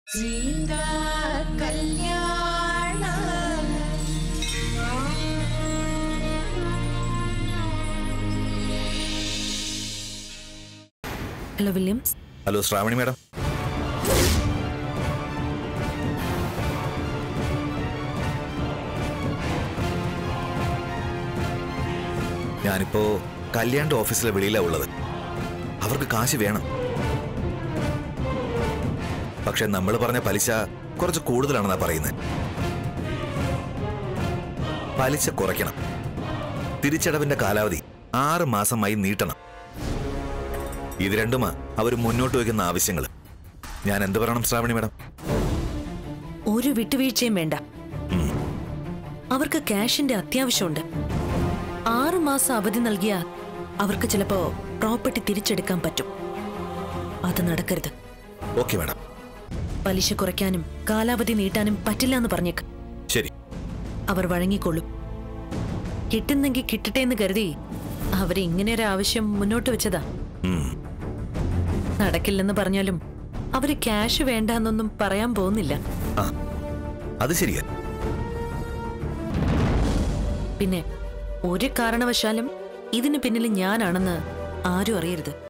Sita Kalyana hello Williams hello Shravani madam ഞാനിപ്പോ കല്യാണിന്റെ ഓഫീസിലെ വെളിയിലാ ഉള്ളത് അവർക്ക് കാശ് വേണം പക്ഷെ നമ്മൾ പറഞ്ഞ പലിശ കുറച്ച് കൂടുതലാണെന്നാ പറയുന്നത് പലിശ കുറയ്ക്കണം തിരിച്ചടവിന്റെ കാലാവധി ആറ് മാസമായി നീട്ടണം ഇത് രണ്ടുമാ അവർ മുന്നോട്ട് വയ്ക്കുന്ന ആവശ്യങ്ങൾ ഞാൻ എന്ത് പറയണം ശ്രാവണി മാഡം ഒരു വിട്ടുവീഴ്ചയും വേണ്ട അവർക്ക് ക്യാഷിന്റെ അത്യാവശ്യമുണ്ട് ആറു മാസം അവധി നൽകിയ അവർക്ക് ചിലപ്പോ പ്രോപ്പർട്ടി തിരിച്ചെടുക്കാൻ പറ്റും അത് നടക്കരുത് ഓക്കെ മാഡം പലിശ കുറയ്ക്കാനും കാലാവധി നീട്ടാനും പറ്റില്ല എന്ന് പറഞ്ഞേക്ക് ശരി അവർ വഴങ്ങിക്കൊള്ളും കിട്ടുന്നെങ്കിൽ കിട്ടട്ടെ എന്ന് കരുതി അവര് ഇങ്ങനെ ഒരു ആവശ്യം മുന്നോട്ട് വെച്ചതാ ഉം. നടക്കില്ലെന്ന് പറഞ്ഞാലും അവര് ക്യാഷ് വേണ്ടാന്നൊന്നും പറയാൻ പോകുന്നില്ല ആ അത് ശരിയാ പിന്നെ ഒരു കാരണവശാലും ഇതിന് പിന്നിൽ ഞാനാണെന്ന് ആരും അറിയരുത്